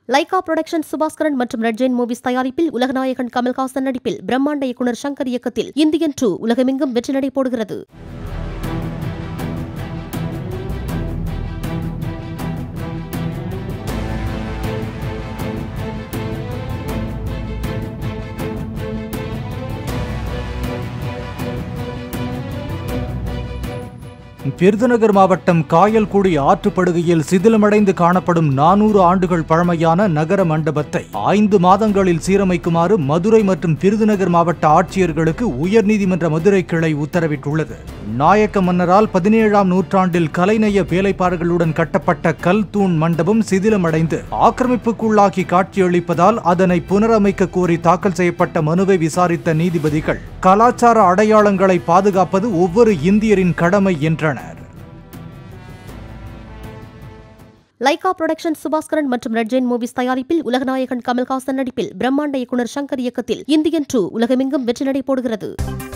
Lyca production Subaskaran மற்றும் red Jain movies தயாரிப்பில் உலகநாயகன் கமல்ஹாசன் நடிப்பில் பிரம்மாண்ட இயக்குனர் சங்கர் இயக்கத்தில் இந்தியன் டூ உலகமெங்கும் வெற்றி நடை போடுகிறது விருதுநகர் மாவட்டம் காயல்குடி ஆற்றுப்படுகையில் சிதிலமடைந்து காணப்படும் நானூறு ஆண்டுகள் பழமையான நகர மண்டபத்தை ஐந்து மாதங்களில் சீரமைக்குமாறு மதுரை மற்றும் விருதுநகர் மாவட்ட ஆட்சியர்களுக்கு உயர்நீதிமன்ற மதுரை கிளை உத்தரவிட்டுள்ளது நாயக்க மன்னரால் பதினேழாம் நூற்றாண்டில் கலைநய வேலைப்பாடுகளுடன் கட்டப்பட்ட கல் தூண் மண்டபம் சிதிலமடைந்து ஆக்கிரமிப்புக்குள்ளாகி காட்சியளிப்பதால் அதனை புனரமைக்க கோரி தாக்கல் செய்யப்பட்ட மனுவை விசாரித்த நீதிபதிகள் கலாச்சார அடையாளங்களை பாதுகாப்பது ஒவ்வொரு இந்தியரின் கடமை என்றனர் லைகா புரொடக்ஷன் சுபாஸ்கரன் மற்றும் ரெட் ஜெயின் மூவிஸ் தயாரிப்பில் உலகநாயகன் கமல்ஹாசன் நடிப்பில் பிரம்மாண்ட இயக்குனர் சங்கர் இயக்கத்தில் இந்தியன் டூ உலகமெங்கும் வெற்றி நடை போடுகிறது